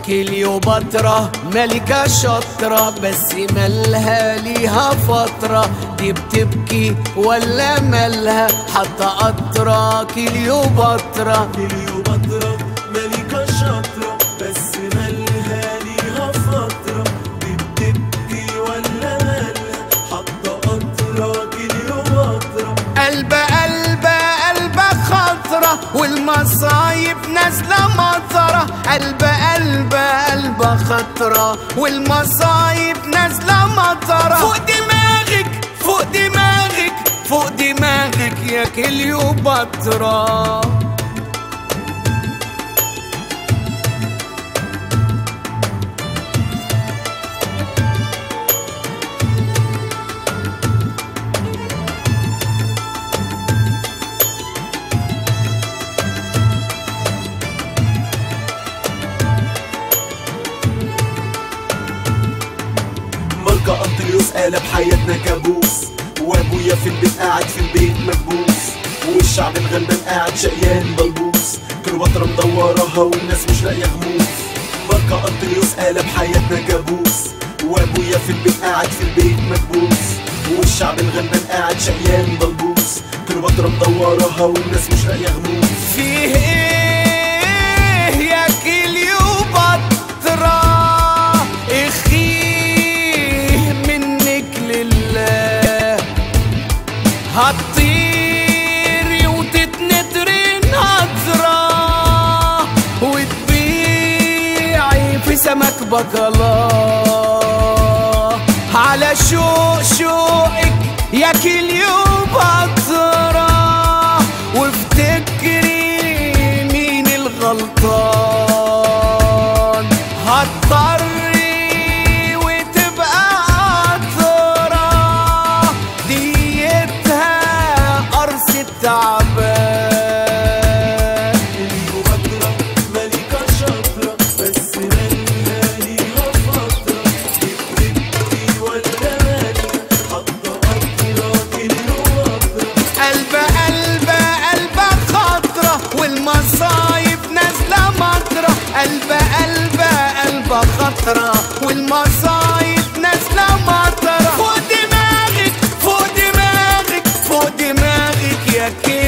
كليوباترا ملكة شاطرة بس مالها ليها فترة دي بتبكي ولا مالها حتى قطرة كليوباترا كليوباترا ملكة شاطرة بس مالها ليها فترة دي بتبكي ولا مالها حاطة قطرة كليوباترا قلب قلب قلب خطرة والمصايب نازلة مطرة قلب قلب قلب خطرة والمصايب نازلة مطرة فوق دماغك فوق دماغك فوق دماغك يا كليوباترا ماركة أنطليوس قلب حياتنا كابوس وابويا في البيت قاعد في البيت مكبوس والشعب الغلبان قاعد شقيان بلبوس كليوباترا مدوراها والناس مش لاقيه غموس ماركة أنطليوس قلب حياتنا كابوس وابويا في البيت قاعد في البيت مكبوس والشعب الغلبان قاعد شقيان بلبوس كليوباترا مدوراها والناس مش لاقيه غموس فيه ايه يا كليوباترا اخيه منك لله هتطيري وتتنطري نظرة وتبيعي في سمك بكالاه على شوق شوقك يا كليوباترا وافتكري مين الغلطان هتضطري وتبقى قطرة ديتها قرص التعبان كليوباترا ملكة شاطرة بس مالها ليها فترة دي بتبكي ولا مالها حاطة قطرة كليوباترا قلب قلب قلب خضرة والمصايب نازلة مطرة قلب قلب قلب خضرة والمصايب نازلة مطرة فوق دماغك فوق دماغك فوق دماغك يا كده